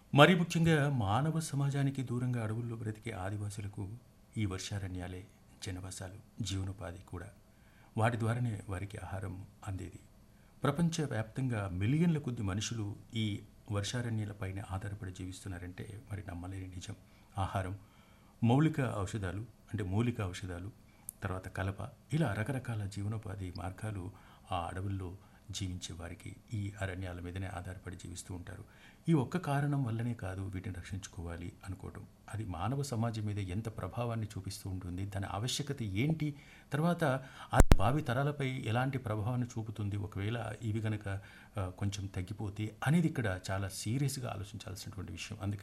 మరి ముఖ్యంగా మానవ సమాజానికి దూరంగా అడవుల్లో బ్రతికే ఆదివాసులకు ఈ వర్షారణ్యాలే జనవాసాలు జీవనోపాధి కూడా వాటి ద్వారానే వారికి ఆహారం అందేది ప్రపంచవ్యాప్తంగా మిలియన్ల కొద్ది మనుషులు ఈ వర్షారణ్యాలపైన ఆధారపడి జీవిస్తున్నారంటే మరి నమ్మలేని నిజం ఆహారం మౌలిక ఔషధాలు అంటే మూలిక ఔషధాలు తర్వాత కలప ఇలా రకరకాల జీవనోపాధి మార్గాలు ఆ అడవుల్లో జీవించే వారికి ఈ అరణ్యాల మీదనే ఆధారపడి జీవిస్తూ ఉంటారు ఈ ఒక్క కారణం వల్లనే కాదు వీటిని రక్షించుకోవాలి అనుకోవటం అది మానవ సమాజం మీద ఎంత ప్రభావాన్ని చూపిస్తూ ఉంటుంది దాని ఆవశ్యకత ఏంటి తర్వాత అది భావి తరాలపై ఎలాంటి ప్రభావాన్ని చూపుతుంది ఒకవేళ ఇవి గనక ఆ, కొంచెం తగ్గిపోతే అనేది ఇక్కడ చాలా సీరియస్గా ఆలోచించాల్సినటువంటి విషయం అందుకని